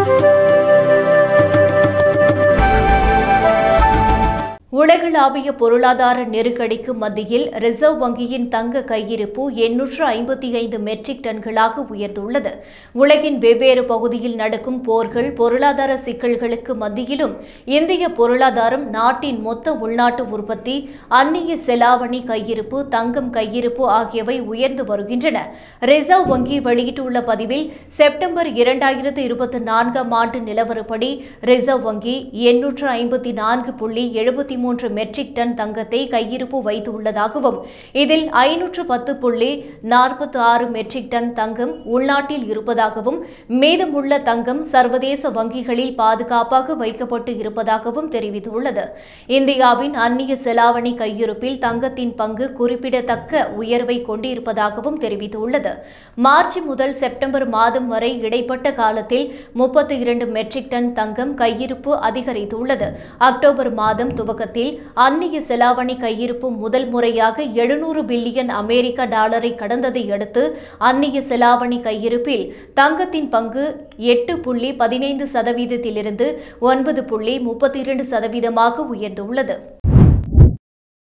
உலகளாவிய பொருளாதார நெருக்கடிக்கு மத்தியில் ரிசர்வ் வங்கியின் தங்க கையிருப்பு எண்ணூற்று ஐம்பத்தி ஐந்து மெட்ரிக் டன்களாக உயர்ந்துள்ளது உலகின் வெவ்வேறு பகுதியில் நடக்கும் போர்கள் பொருளாதார சிக்கல்களுக்கு மத்தியிலும் இந்திய பொருளாதாரம் நாட்டின் மொத்த உள்நாட்டு உற்பத்தி அந்நிய செலாவணி கையிருப்பு தங்கம் கையிருப்பு ஆகியவை உயர்ந்து வருகின்றன ரிசர்வ் வங்கி வெளியிட்டுள்ள பதிவில் செப்டம்பர் இரண்டாயிரத்து இருபத்தி நான்காம் ஆண்டு நிலவரப்படி ரிசர்வ் வங்கி எண்ணூற்று ஐம்பத்தி நான்கு புள்ளி எழுபத்தி மூன்று மெட்ரிக் டன் தங்கத்தை கையிருப்பு வைத்துள்ளதாகவும் இதில் ஐநூற்று பத்து புள்ளி நாற்பத்தி ஆறு மெட்ரிக் டன் தங்கம் உள்நாட்டில் இருப்பதாகவும் மீதமுள்ள தங்கம் சர்வதேச வங்கிகளில் பாதுகாப்பாக வைக்கப்பட்டு இருப்பதாகவும் தெரிவித்துள்ளது இந்தியாவின் அந்நிய செலாவணி கையிருப்பில் தங்கத்தின் பங்கு குறிப்பிடத்தக்க உயர்வை கொண்டிருப்பதாகவும் தெரிவித்துள்ளது மார்ச் முதல் செப்டம்பர் மாதம் வரை இடைப்பட்ட காலத்தில் முப்பத்தி இரண்டு மெட்ரிக் டன் தங்கம் கையிருப்பு அதிகரித்துள்ளது அக்டோபர் மாதம் துவக்கத்தில் அந்நிய செலாவணி கையிருப்பு முதல் முறையாக எழுநூறு பில்லியன் அமெரிக்க டாலரை கடந்ததை அடுத்து அந்நிய செலாவணி கையிருப்பில் தங்கத்தின் பங்கு எட்டு புள்ளி பதினைந்து சதவீதத்திலிருந்து ஒன்பது புள்ளி முப்பத்தி இரண்டு சதவீதமாக உயர்ந்துள்ளது